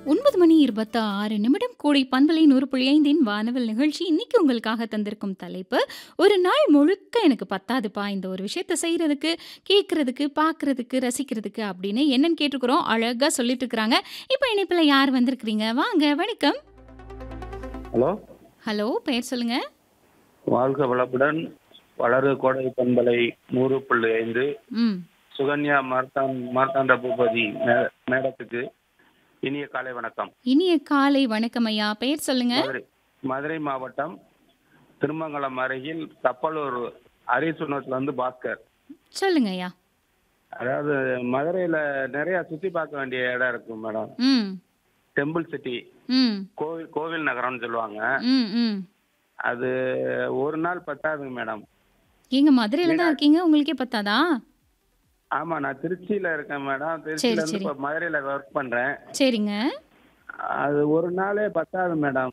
ஒன்பது மணி இருபத்தி ஆறு நிமிடம் கோடி பண்பலை நூறு புள்ளி ஐந்தின் வானவல் நிகழ்ச்சி இன்னைக்கு உங்களுக்காக தந்திருக்கும் தலைப்பு ஒரு நாள் முழுக்க எனக்கு பத்தாதுப்பா இந்த ஒரு விஷயத்த செய்யறதுக்கு கேட்கறதுக்கு பார்க்கறதுக்கு ரசிக்கிறதுக்கு அப்படின்னு என்னன்னு கேட்டுக்கிறோம் அழகா சொல்லிட்டு இருக்கிறாங்க இப்போ இணைப்பில் யார் வந்திருக்கிறீங்க வாங்க வணக்கம் ஹலோ ஹலோ பெயர் சொல்லுங்க வாழ்க வளப்புடன் வளரு கோடை பண்பலை நூறு புள்ளி ஐந்து ம் சுகன்யா மார்த்தான் மார்த்தாண்ட பூபதி மே- மேடத்துக்கு இனிய காலை வணக்கம் இனிய காலை வணக்கம் ஐயா பெயர் சொல்லுங்க மதுரை மதுரை மாவட்டம் திருமங்கலம் அருகில் கப்பலூர் அரிசுனத்துல இருந்து பாஸ்கர் சொல்லுங்க ஐயா அதாவது மதுரையில நிறைய சுத்தி பார்க்க வேண்டிய இடம் இருக்கு மேடம் ம் டெம்பிள் சிட்டி ம் கோவில் கோவில் நகரம்னு சொல்லுவாங்க ம் ம் அது ஒரு நாள் பத்தாதுங்க மேடம் எங்க மதுரையில தான் இருக்கீங்க உங்களுக்கே பத்தாதா ஆமா நான் திருச்சியில இருக்கேன் மேடம் திருச்சியில இருந்து சரி. இப்ப மதுரையில ஒர்க் பண்றேன் சரிங்க அது ஒரு நாளே பத்தாது மேடம்